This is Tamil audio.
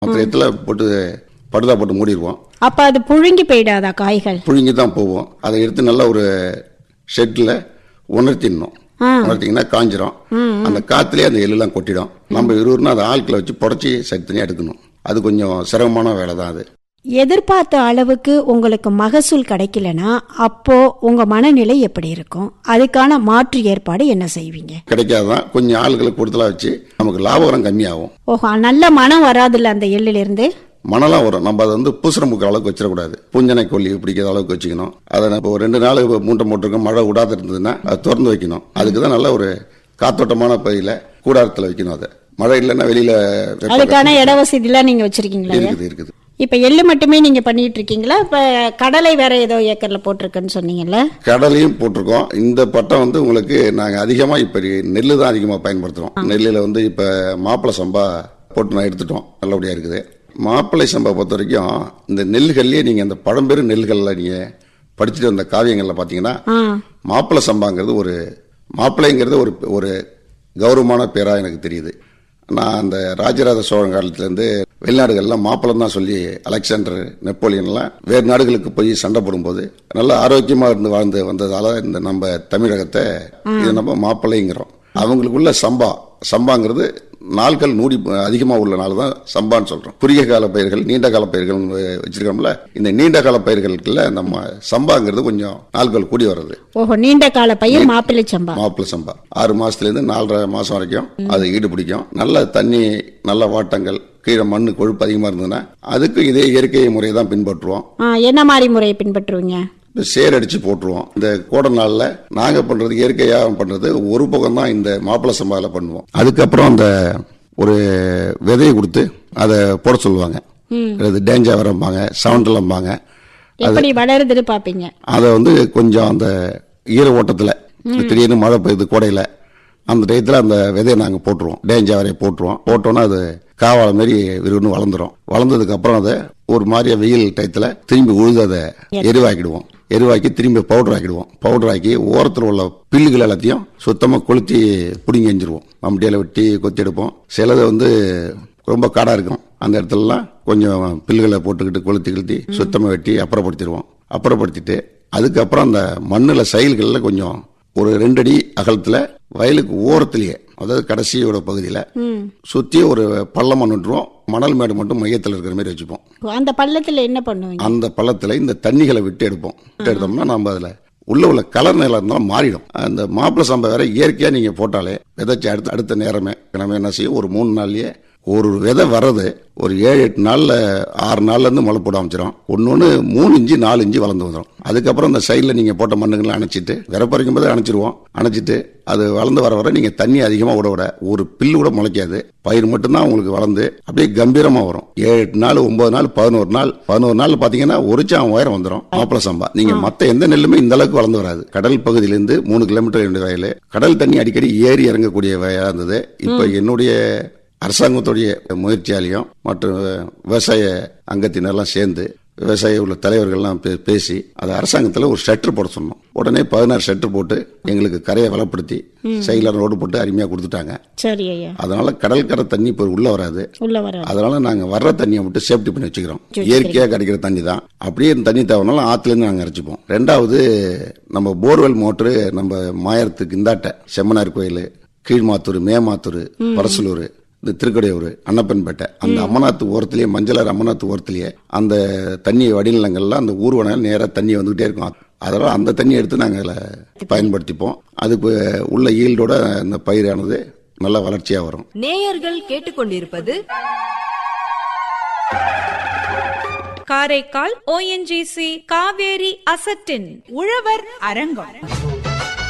மற்ற இடத்துல போட்டு படுதா போட்டு மூடிடுவோம் அப்ப அது புழுங்கி போயிடாதா காய்கள் புழுங்கி தான் போவோம் அதை எடுத்து நல்லா ஒரு ஷெட்டில் உணர்த்திடணும் ஆ. உணர்த்திங்கன்னா காஞ்சிரும் அந்த காத்துலேயே அந்த எள்ளுலாம் கொட்டிடும் நம்ம இருவருனா அதை ஆட்களை வச்சு புடச்சி சரி தனியாக எடுக்கணும் அது கொஞ்சம் சிரமமான வேலை தான் அது எதிர்பார்த்த அளவுக்கு உங்களுக்கு மகசூல் கிடைக்கலனா அப்போ உங்க மனநிலை எப்படி இருக்கும் அதுக்கான மாற்று ஏற்பாடு என்ன செய்வீங்க கிடைக்காதான் கொஞ்சம் ஆளுகளை கூடுதலாக வச்சு நமக்கு லாபகரம் கம்மியாகும் ஓஹோ நல்ல மனம் வராதுல்ல அந்த எள்ளுல இருந்து மணலாம் வரும் நம்ம அதை வந்து பூசணம் முக்கிற அளவுக்கு வச்சிடக்கூடாது பூஞ்சனை கொல்லி பிடிக்கிற அளவுக்கு வச்சுக்கணும் அதை இப்போ ஒரு ரெண்டு நாள் மூட்டை போட்டிருக்கோம் மழை விடாத இருந்ததுன்னா அதை திறந்து வைக்கணும் அதுக்கு தான் நல்ல ஒரு காத்தோட்டமான பகுதியில் கூடாரத்தில் வைக்கணும் அதை மழை இல்லைன்னா வெளியில வெப்பம் அதுக்கான இட வசதிலாம் நீங்க வச்சிருக்கீங்களா ஐயா? இருக்குது இருக்குது இப்ப எள்ளு மட்டுமே நீங்க பண்ணிட்டு இருக்கீங்களா இப்ப கடலை வேற ஏதோ ஏக்கர்ல போட்டிருக்குன்னு சொன்னீங்கல்ல கடலையும் போட்டிருக்கோம் இந்த பட்டம் வந்து உங்களுக்கு நாங்கள் அதிகமாக இப்போ நெல்லு தான் அதிகமாக பயன்படுத்துகிறோம் நெல்லில் வந்து இப்போ மாப்பிளை சம்பா போட்டு நான் எடுத்துட்டோம் நல்லபடியாக இருக்குது மாப்பிளை சம்பா பொறுத்த வரைக்கும் இந்த நெல்லுகள்லேயே நீங்கள் அந்த பழம்பெரும் நெல்களில் நீங்கள் படிச்சுட்டு வந்த காவியங்களில் பார்த்தீங்கன்னா ஆ மாப்பிளை சம்பாங்கிறது ஒரு மாப்பிள்ளைங்கிறது ஒரு ஒரு கௌரவமான பேராக எனக்கு தெரியுது நான் அந்த ராஜராஜ சோழன் காலத்துலேருந்து வெளிநாடுகள்லாம் மாப்பிளம் தான் சொல்லி அலெக்சாண்டர் நெப்போலியன்லாம் வேறு நாடுகளுக்கு போய் சண்டை போடும்போது நல்லா ஆரோக்கியமாக இருந்து வாழ்ந்து வந்ததால இந்த நம்ம தமிழகத்தை இது நம்ம மாப்பிள்ளைங்கிறோம் அவங்களுக்குள்ள சம்பா சம்பாங்கிறது நாட்கள் நூடி அதிகமாக உள்ளனால தான் சம்பான்னு சொல்கிறோம் குறுகிய கால பயிர்கள் நீண்ட கால பயிர்கள் வச்சிருக்கோம்ல இந்த நீண்ட கால பயிர்களுக்குள்ள நம்ம சம்பாங்கிறது கொஞ்சம் நாட்கள் கூடி வர்றது ஓஹோ நீண்ட கால பயிர் மாப்பிள்ளை சம்பா மாப்பிளை சம்பா ஆறு மாசத்துல இருந்து நாலரை மாசம் வரைக்கும் அது ஈடு பிடிக்கும் நல்ல தண்ணி நல்ல வாட்டங்கள் கீழே மண்ணு கொழுப்பு அதிகமா இருந்ததுன்னா அதுக்கு இதே இயற்கை முறையை தான் பின்பற்றுவோம் ஆ, என்ன மாதிரி முறையை பின்பற்றுவீங்க இப்போ சேர் அடிச்சு போட்டுருவோம் இந்த கோடை நாள்ல நாங்க பண்றது இயற்கையாக பண்றது ஒரு பக்கம் தான் இந்த மாப்பிளை சம்பால பண்ணுவோம் அதுக்கப்புறம் அந்த ஒரு விதையை கொடுத்து அதை போட சொல்லுவாங்க அது டேஞ்சா வரம்பாங்க சவுண்டலம்பாங்க எப்படி வளருதுன்னு பாப்பீங்க அதை வந்து கொஞ்சம் அந்த ஈர ஓட்டத்தில் திடீர்னு மழை பெய்யுது கோடையில் அந்த டயத்தில் அந்த விதையை நாங்கள் போட்டுருவோம் டேஞ்சா வரைய போட்டுருவோம் போட்டோன்னா அது காவாலை மாரி விருன்னு வளர்ந்துரும் வளர்ந்ததுக்கு அப்புறம் அதை ஒரு மாதிரியா வெயில் டயத்தில் திரும்பி உழுது அதை எருவாக்கிடுவோம் எருவாக்கி திரும்பி பவுடர் ஆக்கிடுவோம் பவுடர் ஆக்கி ஓரத்தில் உள்ள பில்லுகள் எல்லாத்தையும் சுத்தமாக கொளுத்தி பிடுங்கி எஞ்சிருவோம் மம்டியில் வெட்டி கொத்தி எடுப்போம் சிலது வந்து ரொம்ப காடாக இருக்கும் அந்த இடத்துலலாம் கொஞ்சம் பில்லுகளை போட்டுக்கிட்டு கொளுத்தி கொளுத்தி சுத்தமாக வெட்டி அப்புறப்படுத்திடுவோம் அப்புறப்படுத்திட்டு அதுக்கப்புறம் அந்த மண்ணில் சைல்களில் கொஞ்சம் ஒரு ரெண்டடி அகலத்தில் வயலுக்கு ஓரத்துலேயே அதாவது கடைசியோட பகுதியில் சுற்றி ஒரு பள்ளம் விட்டுருவோம் மணல் மேடு மட்டும் மையத்தில் இருக்கிற மாதிரி வச்சுப்போம் அந்த பள்ளத்துல என்ன பண்ணுவீங்க அந்த பள்ளத்தில் இந்த தண்ணிகளை விட்டு எடுப்போம் விட்டு எடுத்தோம்னா நம்ம அதில் உள்ள உள்ள கலர் நிலம் இருந்தாலும் மாறிடும் அந்த மாப்பிளை சம்பா வேற இயற்கையாக நீங்கள் போட்டாலே விதைச்சு அடுத்த அடுத்த நேரமே நம்ம என்ன செய்யும் ஒரு மூணு நாள்லயே ஒரு விதை வர்றது ஒரு ஏழு எட்டு நாளில் ஆறு நாள்லேருந்து முளை போட ஆரம்பிச்சிடும் ஒன்று ஒன்று மூணு இஞ்சி நாலு இஞ்சி வளர்ந்து வந்துடும் அதுக்கப்புறம் இந்த சைடில் நீங்கள் போட்ட மண்ணுங்களை அணைச்சிட்டு விறப்பறைக்கும் போது அணைச்சிருவோம் அணைச்சிட்டு அது வளர்ந்து வர வர நீங்கள் தண்ணி அதிகமாக விட விட ஒரு பில்லு கூட முளைக்காது பயிர் மட்டும்தான் உங்களுக்கு வளர்ந்து அப்படியே கம்பீரமாக வரும் ஏழு எட்டு நாள் ஒன்பது நாள் பதினோரு நாள் பதினோரு நாள் பார்த்தீங்கன்னா ஒரு சாம் உயரம் வந்துடும் மாப்பிள சம்பா நீங்க மத்த எந்த நெல்லுமே இந்த அளவுக்கு வளர்ந்து வராது கடல் பகுதியிலிருந்து மூணு கிலோமீட்டர் என்னுடைய வயல் கடல் தண்ணி அடிக்கடி ஏறி இறங்கக்கூடிய வயலா இருந்தது இப்போ என்னுடைய அரசாங்கத்துடைய முயற்சியாலையும் மற்றும் விவசாய அங்கத்தினரெல்லாம் சேர்ந்து விவசாய உள்ள தலைவர்கள்லாம் பே- பேசி அது அரசாங்கத்தில் ஒரு ஷட்டர் போட சொன்னோம் உடனே பதினாறு ஷட்டர் போட்டு எங்களுக்கு கரையை வளப்படுத்தி சைடில் ரோடு போட்டு அருமையாக கொடுத்துட்டாங்க சரி ஐயா அதனால கடற்கரை தண்ணி இப்போ உள்ள வராது உள்ள வர அதனால நாங்க வர்ற தண்ணியை மட்டும் சேஃப்டி பண்ணி வச்சுக்கிறோம் இயற்கையா கிடைக்கிற தண்ணி தான் அப்படியே இந்த தண்ணி தேவைனாலும் ஆத்துல இருந்து நாங்க இறைச்சிப்போம் ரெண்டாவது நம்ம போர்வெல் மோட்டரு நம்ம மாயறத்துக்கு இந்தாட்ட செம்மனார் கோயில் கீழ்மாத்தூர் மேமாத்தூர் பரசலூர் இந்த திருக்கடையூர் அன்னப்பன்பேட்டை அந்த அம்மநாத்து ஓரத்திலேயே மஞ்சளார் அம்மநாத்து ஓரத்திலேயே அந்த தண்ணி வடிநிலங்கள்ல அந்த ஊர்வனம் நேரா தண்ணி வந்துகிட்டே இருக்கும் அதனால அந்த தண்ணி எடுத்து நாங்கள் அதில் பயன்படுத்திப்போம் அதுக்கு உள்ள ஈல்டோட அந்த பயிரானது நல்ல வளர்ச்சியாக வரும் நேயர்கள் கேட்டுக்கொண்டிருப்பது காரைக்கால் ஓஎன்ஜிசி காவேரி அசட்டின் உழவர் அரங்கம்